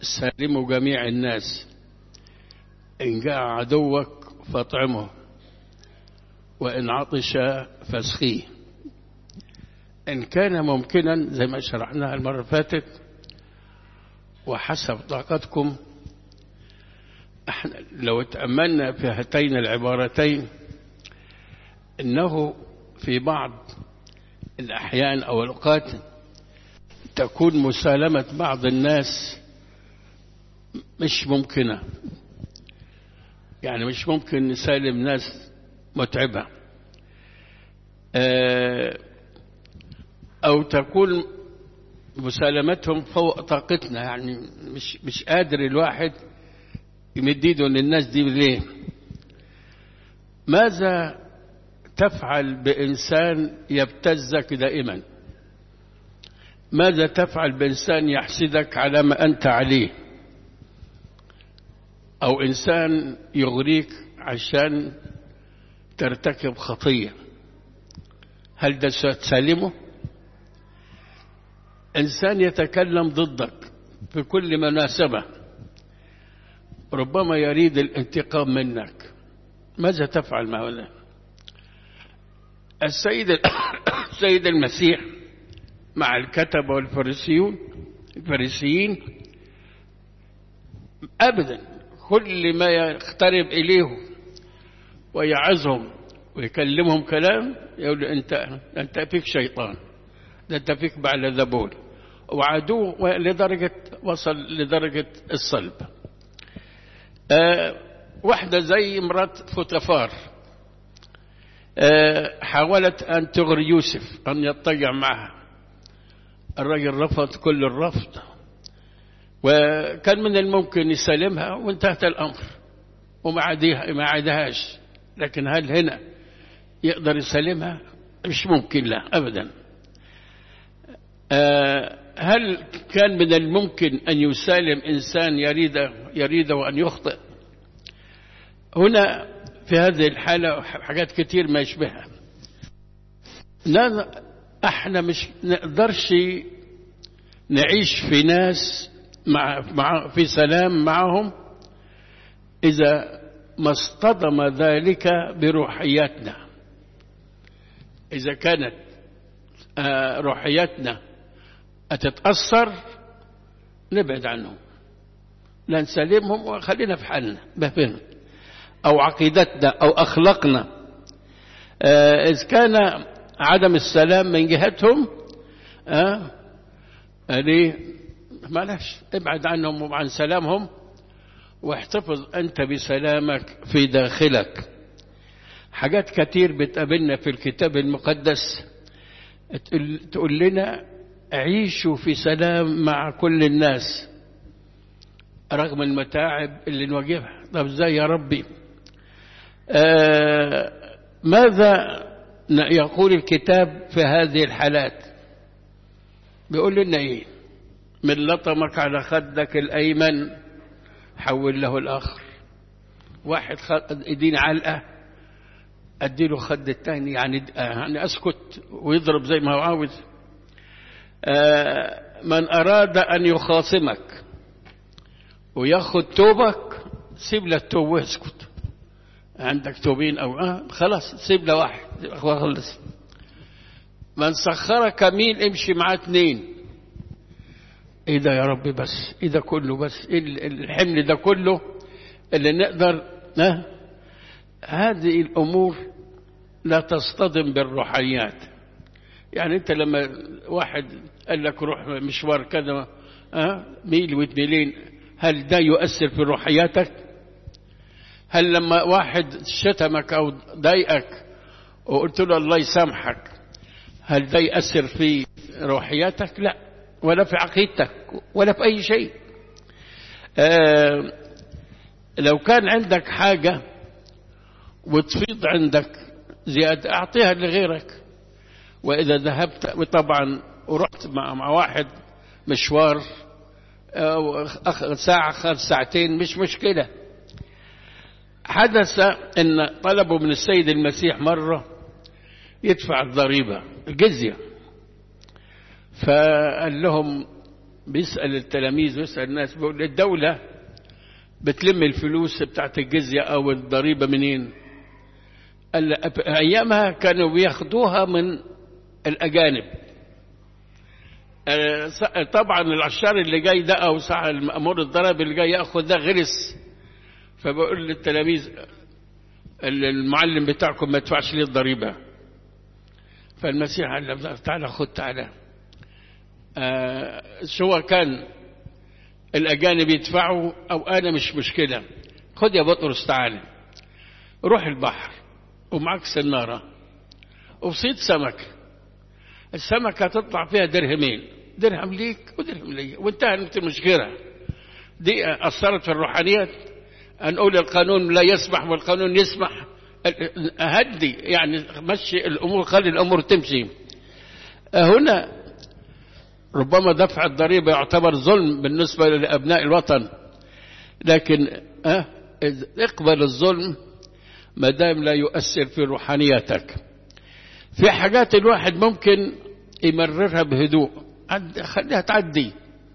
سالموا جميع الناس إن جاء عدوك فاطعمه وإن عطش فاسقيه إن كان ممكنا زي ما شرحناها المرة اللي فاتت وحسب طاقتكم احنا لو تأملنا في هاتين العبارتين انه في بعض الاحيان او الاوقات تكون مسالمة بعض الناس مش ممكنة يعني مش ممكن نسالم ناس متعبة او تكون مسالمتهم فوق طاقتنا يعني مش مش قادر الواحد يمد ايده للناس دي ليه ماذا تفعل بإنسان يبتزك دائما ماذا تفعل بإنسان يحسدك على ما أنت عليه أو إنسان يغريك عشان ترتكب خطية هل ده تسالمه إنسان يتكلم ضدك في كل مناسبة ربما يريد الانتقام منك ماذا تفعل مع هذا السيد السيد المسيح مع الكتبة والفريسيون الفريسيين أبدا كل ما يقترب إليه ويعظهم ويكلمهم كلام يقول أنت أنت فيك شيطان ده أنت فيك بعلذبول وعدو لدرجة وصل لدرجة الصلب أه واحدة زي مرات فوتفار أه حاولت أن تغري يوسف أن يضطجع معها الرجل رفض كل الرفض وكان من الممكن يسلمها وانتهت الأمر وما عاديها ما عادهاش لكن هل هنا يقدر يسلمها مش ممكن لا أبدا أه هل كان من الممكن أن يسالم إنسان يريد يريده أن يخطئ هنا في هذه الحالة حاجات كتير ما يشبهها احنا مش نقدرش نعيش في ناس مع, مع في سلام معهم إذا ما اصطدم ذلك بروحياتنا إذا كانت روحياتنا أتتأثر نبعد عنهم لا نسلمهم وخلينا في حالنا بفهم أو عقيدتنا أو أخلاقنا إذ كان عدم السلام من جهتهم آه ليه معلش ابعد عنهم وعن سلامهم واحتفظ أنت بسلامك في داخلك حاجات كتير بتقابلنا في الكتاب المقدس تقول لنا عيشوا في سلام مع كل الناس رغم المتاعب اللي نواجهها طب ازاي يا ربي آه ماذا يقول الكتاب في هذه الحالات بيقول لنا ايه من لطمك على خدك الايمن حول له الاخر واحد اديني علقه اديله خد الثاني يعني يعني اسكت ويضرب زي ما هو عاوز آه من اراد ان يخاصمك وياخد توبك سيب له التوب واسكت عندك توبين او آه خلاص سيب له واحد خلص من سخرك مين امشي معاه اتنين ايه ده يا رب بس ايه ده كله بس ايه الحمل ده كله اللي نقدر نه هذه الامور لا تصطدم بالروحيات يعني انت لما واحد قال لك روح مشوار كذا اه ميل واتنين هل ده يؤثر في روحياتك هل لما واحد شتمك او ضايقك وقلت له الله يسامحك هل ده يأثر في روحياتك لا ولا في عقيدتك ولا في أي شيء آه لو كان عندك حاجة وتفيض عندك زيادة أعطيها لغيرك وإذا ذهبت وطبعا ورحت مع, مع واحد مشوار أخذ ساعة أخذ ساعتين مش مشكلة حدث أن طلبوا من السيد المسيح مرة يدفع الضريبة الجزية فقال لهم بيسأل التلاميذ ويسأل الناس بيقول الدولة بتلم الفلوس بتاعت الجزية أو الضريبة منين قال أيامها كانوا بياخدوها من الأجانب طبعا العشار اللي جاي ده أو صاحب المأمور الضرب اللي جاي ياخد ده غرس فبقول للتلاميذ المعلم بتاعكم ما يدفعش لي الضريبة فالمسيح قال له تعالى خد تعالى آه سواء كان الأجانب يدفعوا أو أنا مش مشكلة خد يا بطرس تعالى روح البحر ومعك سنارة وصيد سمك السمكة تطلع فيها درهمين درهم ليك ودرهم لي وانتهت المشكلة دي أثرت في الروحانيات نقول القانون لا يسمح والقانون يسمح هدي يعني مشي الأمور خلي الأمور تمشي هنا ربما دفع الضريبة يعتبر ظلم بالنسبة لأبناء الوطن لكن أه اقبل الظلم ما دام لا يؤثر في روحانيتك في حاجات الواحد ممكن يمررها بهدوء خليها تعدي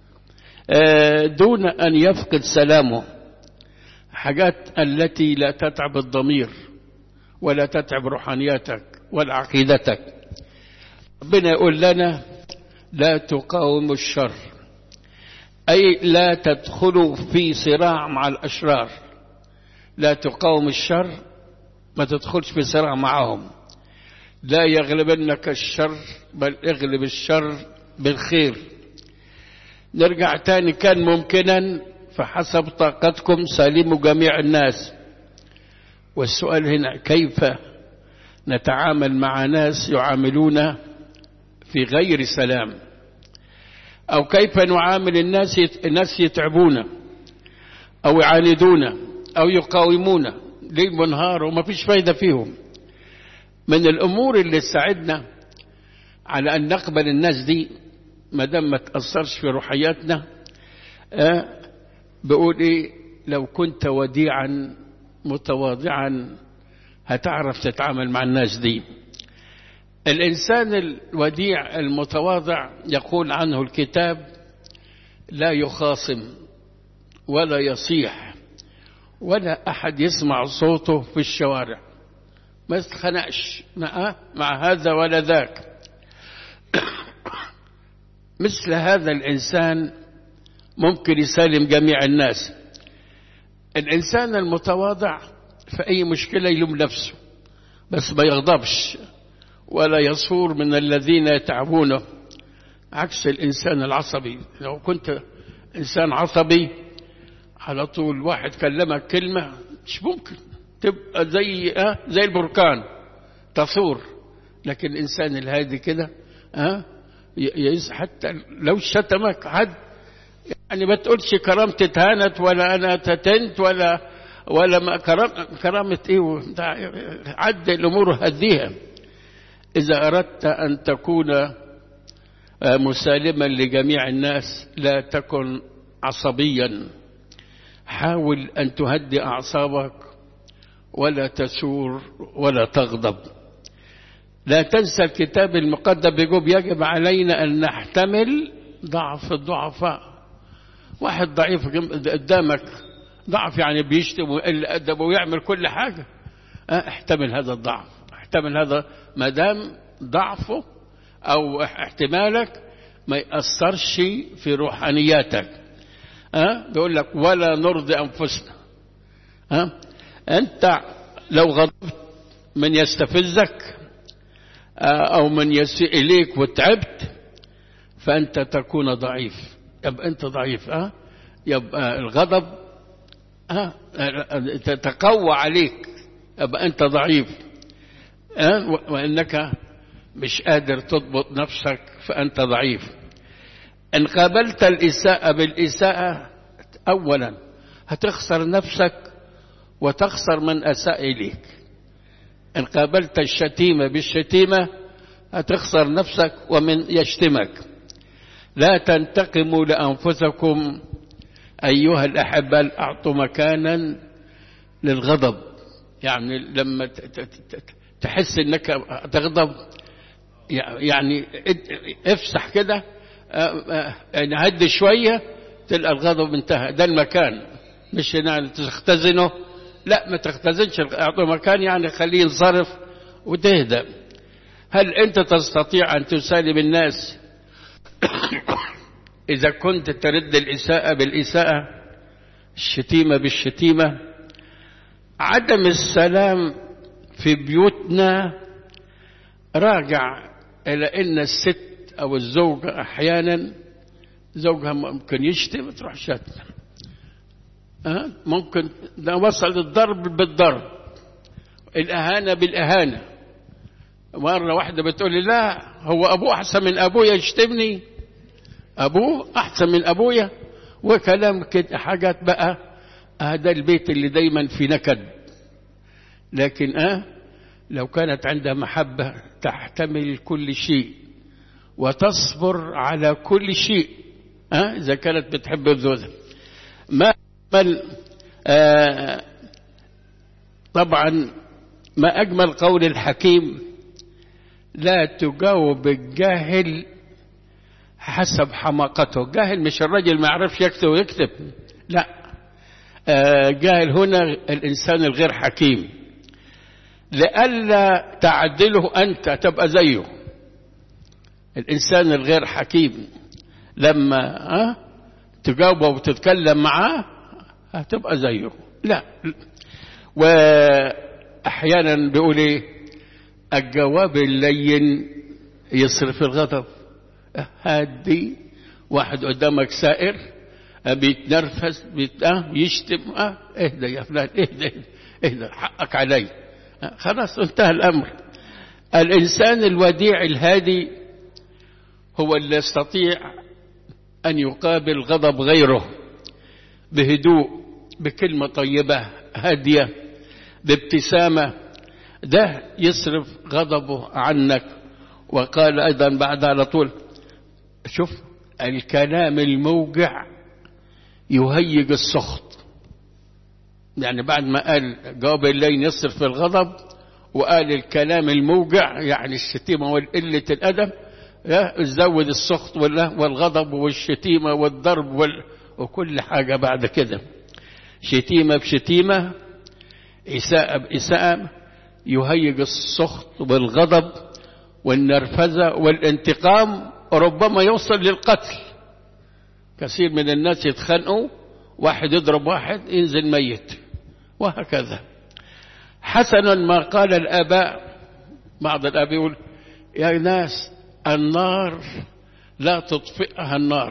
دون أن يفقد سلامه حاجات التي لا تتعب الضمير ولا تتعب روحانيتك ولا عقيدتك ربنا يقول لنا لا تقاوموا الشر أي لا تدخلوا في صراع مع الأشرار لا تقاوم الشر ما تدخلش في صراع معهم لا يغلبنك الشر بل اغلب الشر بالخير نرجع تاني كان ممكنا فحسب طاقتكم سالموا جميع الناس والسؤال هنا كيف نتعامل مع ناس يعاملون في غير سلام أو كيف نعامل الناس الناس يتعبون أو يعاندون أو يقاومون ليل ونهار وما فيش فايدة فيهم من الأمور اللي تساعدنا على أن نقبل الناس دي ما دام ما تأثرش في روحياتنا أه بقول إيه لو كنت وديعا متواضعا هتعرف تتعامل مع الناس دي الإنسان الوديع المتواضع يقول عنه الكتاب لا يخاصم ولا يصيح ولا أحد يسمع صوته في الشوارع ما يتخنقش مع, مع هذا ولا ذاك مثل هذا الإنسان ممكن يسالم جميع الناس الإنسان المتواضع في أي مشكلة يلوم نفسه بس ما يغضبش ولا يصور من الذين يتعبونه عكس الإنسان العصبي لو كنت إنسان عصبي على طول واحد كلمك كلمة مش ممكن تبقى زي أه زي البركان تصور لكن الإنسان الهادي كده أه حتى لو شتمك حد يعني ما تقولش كرامتي اتهانت ولا أنا تتنت ولا ولا ما كرام كرامة إيه عد الأمور هديها إذا أردت أن تكون مسالما لجميع الناس لا تكن عصبيا حاول أن تهدي أعصابك ولا تسور ولا تغضب لا تنسى الكتاب المقدم بيقول يجب علينا أن نحتمل ضعف الضعفاء واحد ضعيف قدامك ضعف يعني بيشتم ويقل أدب ويعمل كل حاجة احتمل هذا الضعف احتمل هذا ما دام ضعفه أو احتمالك ما يأثرش في روحانياتك أه؟ بيقول لك ولا نرضي أنفسنا أه؟ أنت لو غضبت من يستفزك أو من يسيء إليك وتعبت فأنت تكون ضعيف يبقى أنت ضعيف أه؟ يبقى الغضب أه؟ تتقوى عليك يبقى أنت ضعيف أه؟ وأنك مش قادر تضبط نفسك فأنت ضعيف إن قابلت الإساءة بالإساءة أولا هتخسر نفسك وتخسر من أساء إليك إن قابلت الشتيمة بالشتيمة هتخسر نفسك ومن يشتمك لا تنتقموا لأنفسكم أيها الأحبة أعطوا مكانا للغضب يعني لما تحس انك تغضب يعني افسح كده يعني هدي شوية تلقى الغضب انتهى ده المكان مش يعني تختزنه لا ما تختزنش اعطيه مكان يعني خليه ينصرف وتهدى هل انت تستطيع ان تسالم الناس اذا كنت ترد الاساءة بالاساءة الشتيمة بالشتيمة عدم السلام في بيوتنا راجع الى ان الست او الزوجة احيانا زوجها ممكن يشتم تروح شتم أه؟ ممكن ده وصل الضرب بالضرب الإهانة بالإهانة مرة واحدة بتقول لي لا هو أبوه أحسن من أبويا يشتمني أبوه أحسن من أبويا وكلام كده حاجات بقى هذا البيت اللي دايما في نكد لكن أه لو كانت عندها محبة تحتمل كل شيء وتصبر على كل شيء أه إذا كانت بتحب زوجها ما أجمل آه طبعا ما أجمل قول الحكيم لا تجاوب الجاهل حسب حماقته جاهل مش الرجل ما يعرفش يكتب ويكتب لا آه جاهل هنا الإنسان الغير حكيم لئلا تعدله أنت تبقى زيه الإنسان الغير حكيم لما أه تجاوبه وتتكلم معاه هتبقى زيه لا واحيانا بيقول ايه الجواب اللين يصرف الغضب هادي واحد قدامك سائر بيتنرفز بيت... اه يشتم اه اهدى يا فلان اهدى اهدى حقك علي آه خلاص انتهى الامر الانسان الوديع الهادي هو اللي يستطيع ان يقابل غضب غيره بهدوء بكلمة طيبة هادية بابتسامة ده يصرف غضبه عنك وقال أيضا بعد على طول شوف الكلام الموجع يهيج السخط يعني بعد ما قال جواب الليل يصرف الغضب وقال الكلام الموجع يعني الشتيمة والقلة الأدب زود السخط والغضب والشتيمة والضرب وال وكل حاجة بعد كده شتيمة بشتيمة إساءة بإساءة يهيج السخط والغضب والنرفزة والانتقام ربما يوصل للقتل كثير من الناس يتخانقوا واحد يضرب واحد ينزل ميت وهكذا حسنا ما قال الآباء بعض الآباء يقول يا ناس النار لا تطفئها النار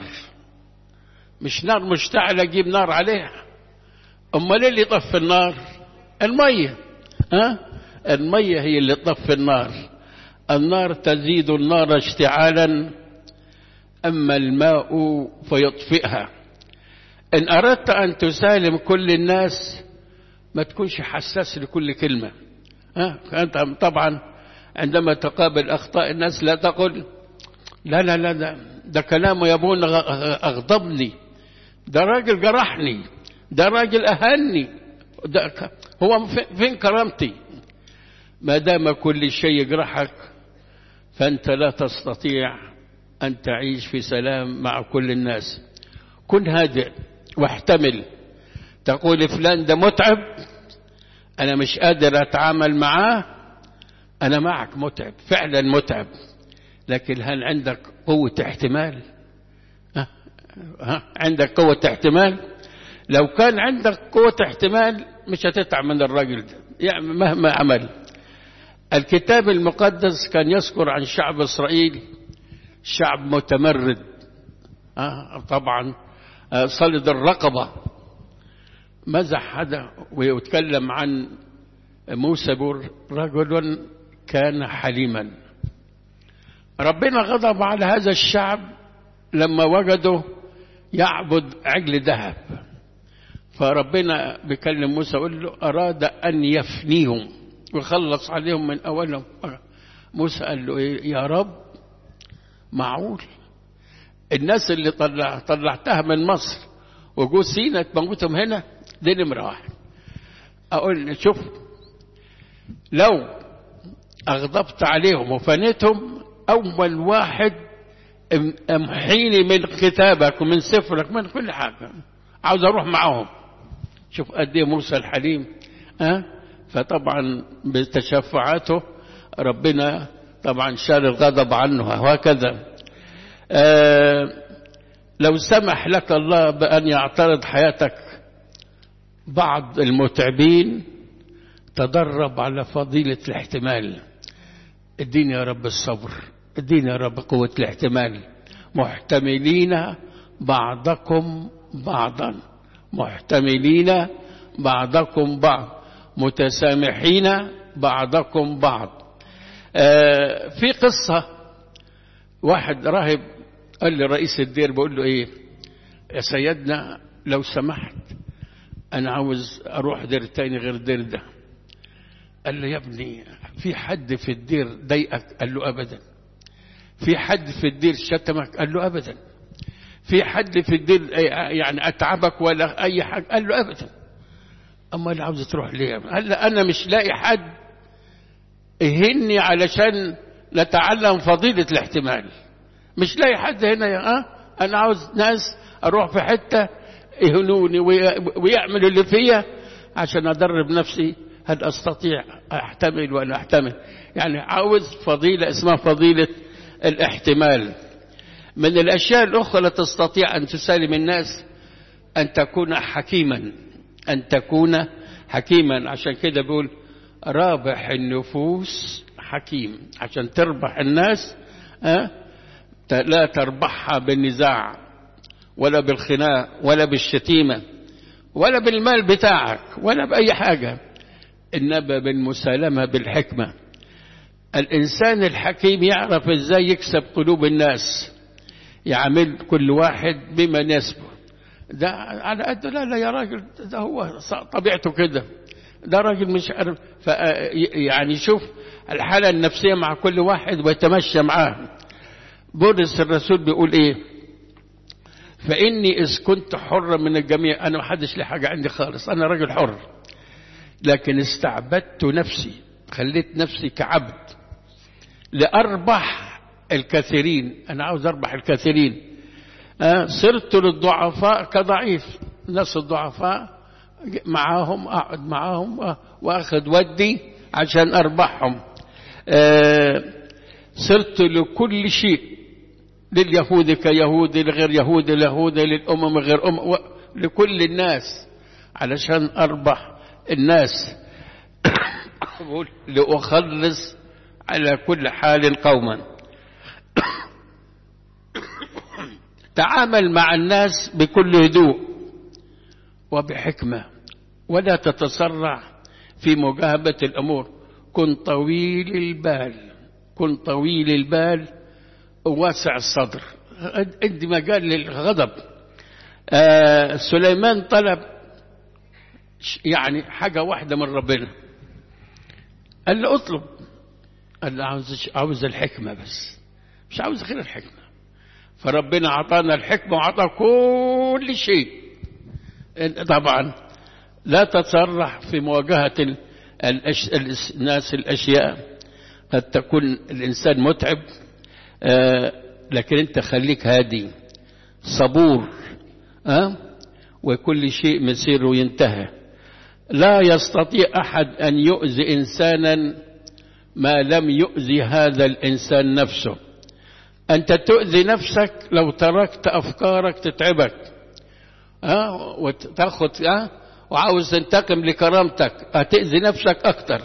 مش نار مشتعلة أجيب نار عليها أمال إيه اللي يطفي النار المية ها المية هي اللي تطفي النار النار تزيد النار اشتعالا أما الماء فيطفئها إن أردت أن تسالم كل الناس ما تكونش حساس لكل كلمة ها أنت طبعا عندما تقابل أخطاء الناس لا تقل لا لا لا ده, ده كلامه يا ابونا أغضبني ده راجل جرحني ده راجل أهني ده هو فين كرامتي ما دام كل شيء يجرحك فأنت لا تستطيع أن تعيش في سلام مع كل الناس كن هادئ واحتمل تقول فلان ده متعب أنا مش قادر أتعامل معاه أنا معك متعب فعلا متعب لكن هل عندك قوة احتمال ها؟ ها؟ عندك قوة احتمال لو كان عندك قوة احتمال مش هتتعب من الراجل ده يعني مهما عمل الكتاب المقدس كان يذكر عن شعب إسرائيل شعب متمرد آه طبعا آه صلد الرقبة مزح هذا ويتكلم عن موسى بور رجل كان حليما ربنا غضب على هذا الشعب لما وجدوا يعبد عجل ذهب فربنا بيكلم موسى يقول له أراد أن يفنيهم ويخلص عليهم من أولهم موسى قال له إيه يا رب معقول الناس اللي طلع طلعتها من مصر وجو سينا تموتهم هنا دي نمرة واحد أقول شوف لو أغضبت عليهم وفنيتهم أول واحد امحيني من كتابك ومن سفرك من كل حاجة عاوز أروح معهم شوف قد ايه موسى الحليم أه؟ فطبعا بتشفعاته ربنا طبعا شال الغضب عنه وهكذا أه لو سمح لك الله بأن يعترض حياتك بعض المتعبين تدرب على فضيلة الاحتمال اديني يا رب الصبر اديني يا رب قوة الاحتمال محتملين بعضكم بعضا محتملين بعضكم بعض متسامحين بعضكم بعض آه في قصة واحد راهب قال لرئيس الدير بقول له ايه يا سيدنا لو سمحت انا عاوز اروح دير تاني غير دير ده قال له يا ابني في حد في الدير ضايقك قال له ابدا في حد في الدير شتمك قال له ابدا في حد في الدير يعني اتعبك ولا اي حاجه قال له ابدا اما اللي عاوز تروح ليه قال له انا مش لاقي حد يهني علشان نتعلم فضيله الاحتمال مش لاقي حد هنا يا أه؟ انا عاوز ناس اروح في حته يهنوني ويعملوا اللي فيا عشان ادرب نفسي هل استطيع احتمل ولا احتمل يعني عاوز فضيله اسمها فضيله الاحتمال من الاشياء الاخرى التي تستطيع ان تسالم الناس ان تكون حكيما ان تكون حكيما عشان كده بيقول رابح النفوس حكيم عشان تربح الناس أه؟ لا تربحها بالنزاع ولا بالخناق ولا بالشتيمة ولا بالمال بتاعك ولا بأي حاجة إنما بالمسالمة بالحكمة الإنسان الحكيم يعرف إزاي يكسب قلوب الناس يعمل كل واحد بما يناسبه ده على قد لا لا يا راجل ده هو طبيعته كده ده راجل مش عارف يعني شوف الحالة النفسية مع كل واحد ويتمشى معاه بولس الرسول بيقول ايه فاني اذ كنت حرا من الجميع انا ما حدش لي حاجه عندي خالص انا راجل حر لكن استعبدت نفسي خليت نفسي كعبد لاربح الكثيرين انا عاوز اربح الكثيرين أه صرت للضعفاء كضعيف الناس الضعفاء معاهم اقعد معاهم واخذ ودي عشان اربحهم أه صرت لكل شيء لليهود كيهود لغير يهود اليهود للأمم غير أمم لكل الناس علشان أربح الناس لأخلص على كل حال قوما تعامل مع الناس بكل هدوء وبحكمة ولا تتسرع في مجاهبة الأمور كن طويل البال كن طويل البال وواسع الصدر ادي مجال للغضب آه سليمان طلب يعني حاجة واحدة من ربنا قال له اطلب قال له عاوز عاوز الحكمة بس مش عاوز غير الحكمة فربنا أعطانا الحكمة وأعطى كل شيء طبعا لا تتسرح في مواجهة الأش... الناس الأشياء قد تكون الإنسان متعب آه لكن أنت خليك هادي صبور آه وكل شيء مسير وينتهى لا يستطيع أحد أن يؤذي إنسانا ما لم يؤذي هذا الإنسان نفسه أنت تؤذي نفسك لو تركت أفكارك تتعبك أه؟ وتاخد أه؟ وعاوز تنتقم لكرامتك هتأذي نفسك أكتر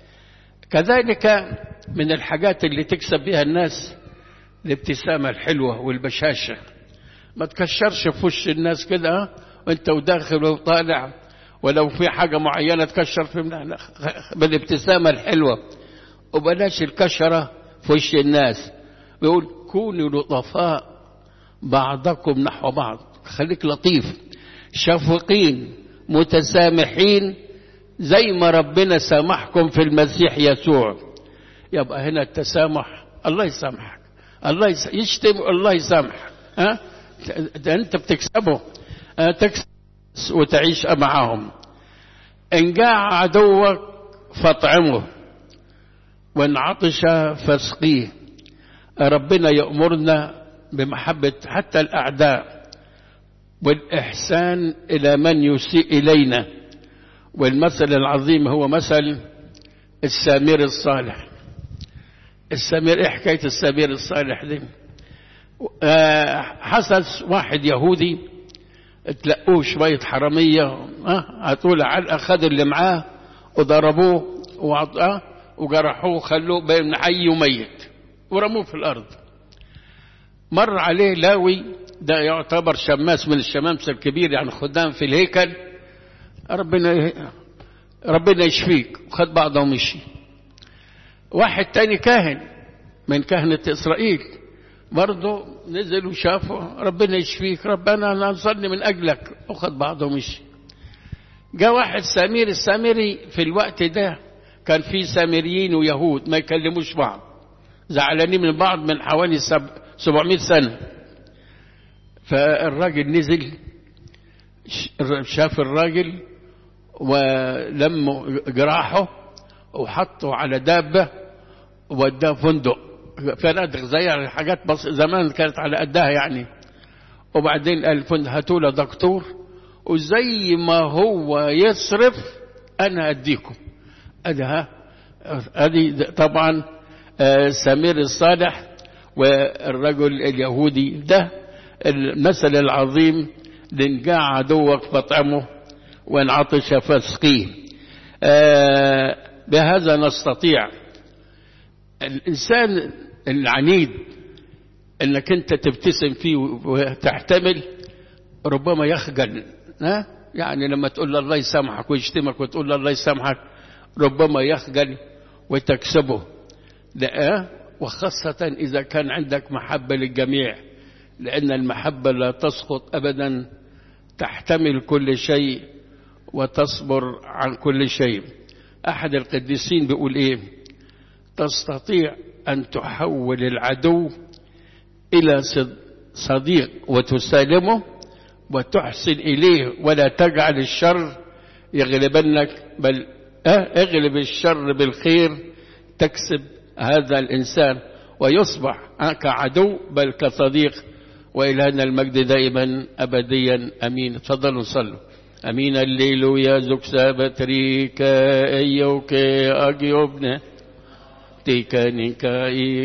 كذلك من الحاجات اللي تكسب بها الناس الابتسامة الحلوة والبشاشة ما تكشرش في وش الناس كده أه؟ وانت وداخل وطالع ولو في حاجة معينة تكشر في بالابتسامة الحلوة وبلاش الكشرة في وش الناس بيقول كونوا لطفاء بعضكم نحو بعض خليك لطيف شفقين متسامحين زي ما ربنا سامحكم في المسيح يسوع يبقى هنا التسامح الله يسامحك الله يس... يشتم الله يسامحك ها ده انت بتكسبه أه؟ تكسب وتعيش معهم ان جاع عدوك فاطعمه وان عطش فاسقيه ربنا يأمرنا بمحبة حتى الأعداء والإحسان إلى من يسيء إلينا والمثل العظيم هو مثل السامر الصالح السامر إيه حكاية السامر الصالح دي آه حصل واحد يهودي تلقوه شوية حرامية آه هتقول علقة خدوا اللي معاه وضربوه وعطاه وجرحوه خلوه بين حي وميت ورموه في الأرض مر عليه لاوي ده يعتبر شماس من الشمامسة الكبير يعني خدام في الهيكل ربنا ربنا يشفيك وخد بعضه ومشي واحد تاني كاهن من كهنة إسرائيل برضه نزل وشافه ربنا يشفيك ربنا نصلي من أجلك وخد بعضه ومشي جاء واحد سامير السامري في الوقت ده كان في سامريين ويهود ما يكلموش بعض زعلانين من بعض من حوالي سب... 700 سنة فالراجل نزل شاف الراجل ولم جراحه وحطه على دابة ووداه فندق فنادق زي الحاجات بس زمان كانت على قدها يعني وبعدين قال الفندق هاتوا له دكتور وزي ما هو يصرف انا اديكم ادها ادي طبعا سمير الصالح والرجل اليهودي ده المثل العظيم لنجاع عدوك فاطعمه وان عطش فاسقيه آه بهذا نستطيع الانسان العنيد انك انت تبتسم فيه وتحتمل ربما يخجل ها يعني لما تقول له الله يسامحك ويشتمك وتقول له الله يسامحك ربما يخجل وتكسبه لا وخاصة إذا كان عندك محبة للجميع لأن المحبة لا تسقط أبدا تحتمل كل شيء وتصبر عن كل شيء أحد القديسين بيقول إيه تستطيع أن تحول العدو إلى صديق وتسالمه وتحسن إليه ولا تجعل الشر يغلبنك بل اغلب الشر بالخير تكسب هذا الإنسان ويصبح كعدو بل كصديق وإلهنا المجد دائما أبديا أمين تفضلوا صلوا أمين الليل يا زك سابتريك أيوك أجيبنا تيكانيكا